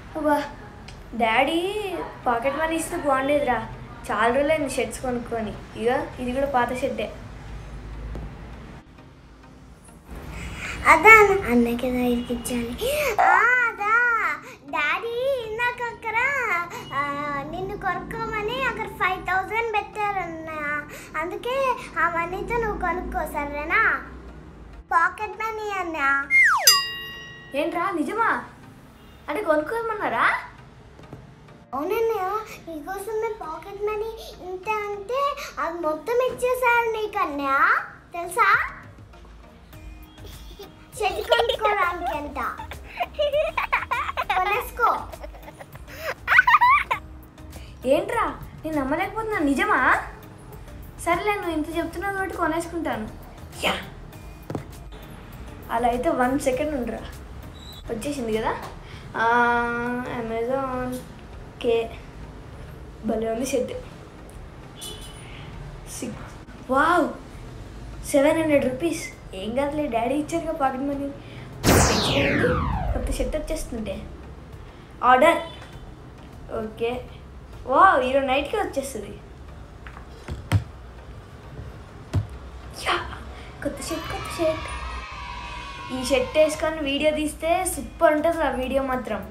అబ్బా daddy pocket money ఇస్తే బాగుండేదిరా చాలా రోజులైంది షర్ట్స్ కొనుక్కొని ఇక ఇది కూడా పాత షర్టే అదా అన్నకి దగ్గరికి ఇచ్చాను ఆ, అదా డాడీ ఇందాక అక్కడ ఆ, నిన్ను కొనుక్కోమని అక్కడ ఫైవ్ థౌజండ్ పెట్టారన్న అందుకే ఆ మనీతో నువ్వు కొనుక్కో సరేనా పాకెట్ మనీ అన్నా ఏంట్రా నిజమా అంటే కొనుక్కోమన్నారా అవునన్నయ్య నీకోసమే పాకెట్ మనీ ఇంత అంటే అది మొత్తం ఇచ్చేసారు నీకన్నా తెలుసా చెట్టు కొనుక్కోవడానికి ఎంత కొనేసుకో ఏంట్రా నేను నమ్మలేకపోతున్నా నిజమా సరేలే నువ్వు ఇంత చెప్తున్నావు కాబట్టి కొనేసుకుంటాను యా అలా అయితే వన్ సెకండ్ ఉండరా వచ్చేసింది కదా ఆ, అమెజాన్ కే భలే ఉంది set six wow seven hundred rupees ఏం కాదులే డాడీ ఇచ్చారుగా పాకెట్ మనీ కొత్త షర్ట్ వచ్చేస్తుంటే ఆర్డర్ ఓకే వా ఈరోజు నైట్కి వచ్చేస్తుంది యా కొత్త షర్ట్ కొత్త షర్ట్ ఈ షర్ట్ వేసుకొని వీడియో తీస్తే సూపర్ ఉంటుంది ఆ వీడియో మాత్రం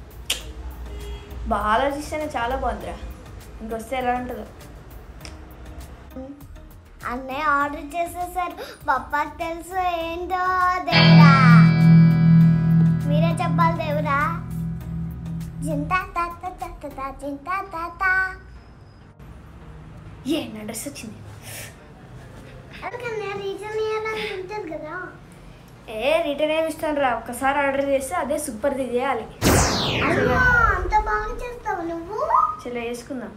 బాగా ఆలోచిస్తేనే చాలా బాగుందిరా ఇంకొస్తే ఎలా ఉంటుందో అన్నయ్య ఆర్డర్ చేసేసారు పప్పాకి తెలుసు ఏంటో దేవుడా మీరే చెప్పాలి దేవుడా జింతా తాత తాత జింతా తాత ఏ నా డ్రెస్ వచ్చింది అందుకనే రీజన్ ఇవ్వాలని ఉంటుంది కదా ఏ రిటర్న్ ఏమి ఇస్తాను రా ఒక్కసారి ఆర్డర్ చేస్తే అదే సూపర్ది చేయాలి అయ్యో అంత బాగా చేస్తావు నువ్వు చలో వేసుకుందాం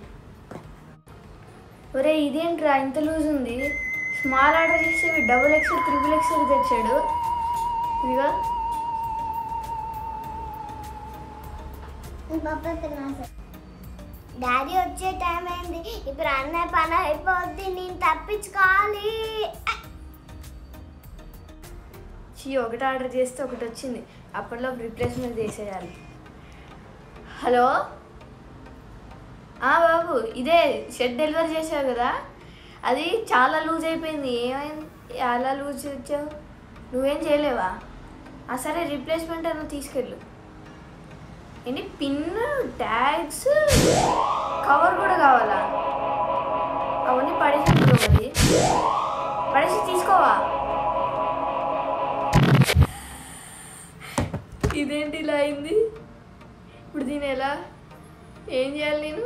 ఒరే ఇదేంట్రా ఇంత లూజ్ ఉంది స్మాల్ ఆర్డర్ చేస్తే డబుల్ ఎక్స్ఎల్ త్రిబుల్ ఎక్స్ఎల్ తెచ్చాడు ఇదిగా డాడీ వచ్చే టైం అయింది ఇప్పుడు అన్నయ్య పని అయిపోద్ది నేను తప్పించుకోవాలి చీ ఒకటి ఆర్డర్ చేస్తే ఒకటి వచ్చింది అప్పట్లో రిప్లేస్మెంట్ చేసేయాలి హలో ఆ బాబు ఇదే షర్ట్ డెలివరీ చేసావు కదా అది చాలా లూజ్ అయిపోయింది ఏమైంది అలా లూజ్ ఇచ్చావు నువ్వేం చేయలేవా ఆ సరే రీప్లేస్మెంట్ అని తీసుకెళ్ళు ఏంటి పిన్ ట్యాగ్స్ కవర్ కూడా కావాలా అవన్నీ పడేసి మరి పడేసి తీసుకోవా ఇదేంటి ఇలా అయింది ఇప్పుడు దీని ఎలా ఏం చేయాలి నేను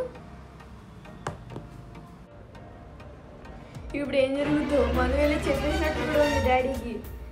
ఇప్పుడు ఏం జరుగుతుందో మనం వెళ్ళి చెప్పేసినట్టు కూడా ఉంది డాడీకి